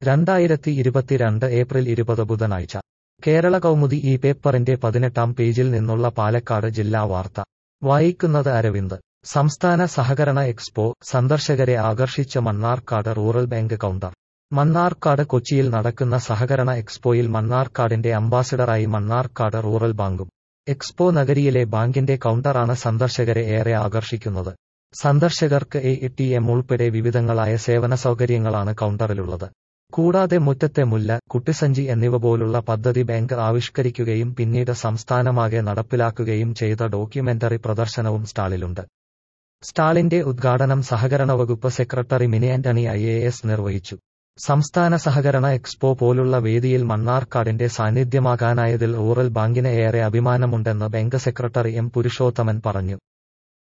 രണ്ടായിരത്തി ഇരുപത്തിരണ്ട് ഏപ്രിൽ ഇരുപത് ബുധനാഴ്ച കേരള കൗമുദി ഈ പേപ്പറിന്റെ പതിനെട്ടാം പേജിൽ നിന്നുള്ള പാലക്കാട് ജില്ലാ വാർത്ത വായിക്കുന്നത് അരവിന്ദ് സംസ്ഥാന സഹകരണ എക്സ്പോ സന്ദർശകരെ ആകർഷിച്ച Mannarkkad rural bank counter Mannarkkad കൊച്ചിയിൽ നടക്കുന്ന സഹകരണ എക്സ്പോയിൽ മണ്ണാർക്കാടിന്റെ അംബാസിഡറായി മണ്ണാർക്കാട് റൂറൽ ബാങ്കും എക്സ്പോ നഗരിയിലെ ബാങ്കിന്റെ കൗണ്ടറാണ് സന്ദർശകരെ ഏറെ ആകർഷിക്കുന്നത് സന്ദർശകർക്ക് എ ടി എം ഉൾപ്പെടെ വിവിധങ്ങളായ സേവന സൗകര്യങ്ങളാണ് കൗണ്ടറിലുള്ളത് കൂടാതെ മുറ്റത്തെ മുല്ല കുട്ടിസഞ്ചി എന്നിവ പോലുള്ള പദ്ധതി ബാങ്ക് ആവിഷ്കരിക്കുകയും പിന്നീട് സംസ്ഥാനമാകെ നടപ്പിലാക്കുകയും ചെയ്ത ഡോക്യുമെന്ററി പ്രദർശനവും സ്റ്റാളിലുണ്ട് സ്റ്റാളിന്റെ ഉദ്ഘാടനം സഹകരണ വകുപ്പ് secretary Mini Antony I A S നിർവഹിച്ചു സംസ്ഥാന സഹകരണ എക്സ്പോ പോലുള്ള വേദിയിൽ മണ്ണാർക്കാടിന്റെ സാന്നിധ്യമാകാനായതിൽ റൂറൽ ബാങ്കിന് ഏറെ അഭിമാനമുണ്ടെന്ന് ബാങ്ക് സെക്രട്ടറി എം പുരുഷോത്തമൻ പറഞ്ഞു